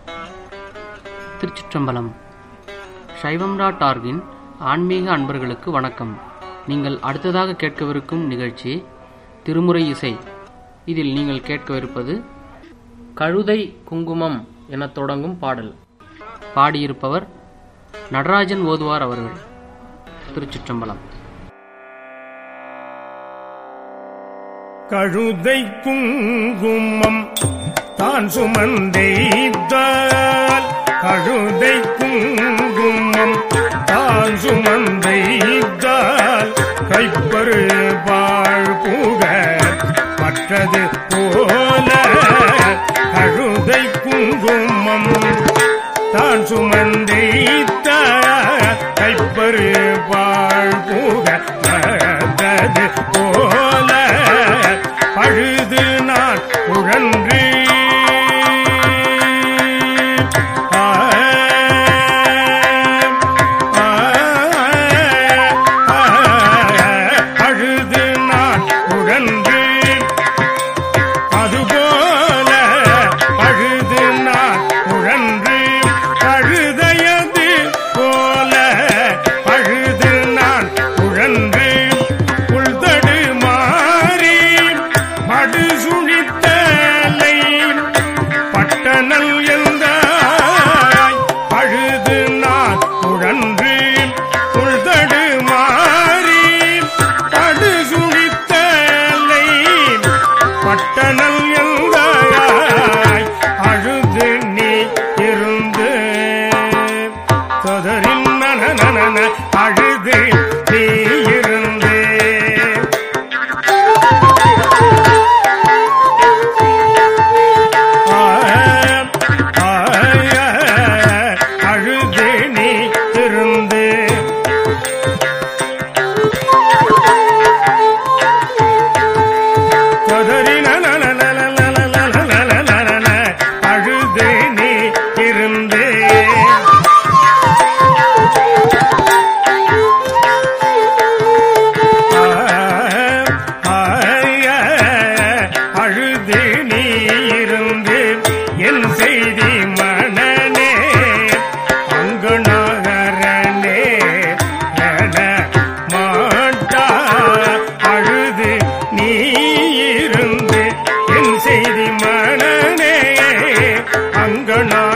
திருச்சிற்றம்பலம் சைவம் டாட் ஆர்கின் ஆன்மீக அன்பர்களுக்கு வணக்கம் நீங்கள் அடுத்ததாக கேட்கவிருக்கும் நிகழ்ச்சி திருமுறை இசை இதில் நீங்கள் கேட்கவிருப்பது கழுதை குங்குமம் எனத் தொடங்கும் பாடல் பாடியிருப்பவர் நடராஜன் ஓதுவார் அவர்கள் திருச்சிற்றம்பலம் கழுதை குங்குமம் தான் சுமந்தைத்தால் கழுதை குங்குமம் தான் சுமந்தைத்தால் கைப்பரு பாழ் புக மற்றது போல கழுதை குங்குமம் தான் சுமந்தைத்தால் கைப்பரு பாழ் புக மற்றது போல பழுது நான் உழன்று ஆ, ஆ, ஆ, பழுது நான் உழன்று அதுபோல பழுது நான் உழன்று பழுதையது போல பழுது நான் உழன்று உள்தடு மாறி மடு சுழித்தலை பட்டனல் எந்த பழுது நான் உழன்று உள்தடு மாறி படு சுழித்தலை பட்டணல் எந்தாய் அழுது நீ இருந்து தொடரின் நன அழுது நீ இருந்து அழுது நீ இருந்து அழுது நீ இருந்து அழுது நீ இருந்து என் செய்தி மனநே அங்கு நகரனே என மாட்டா அழுது நீ இருந்து என் செய்தி மனநே அங்கு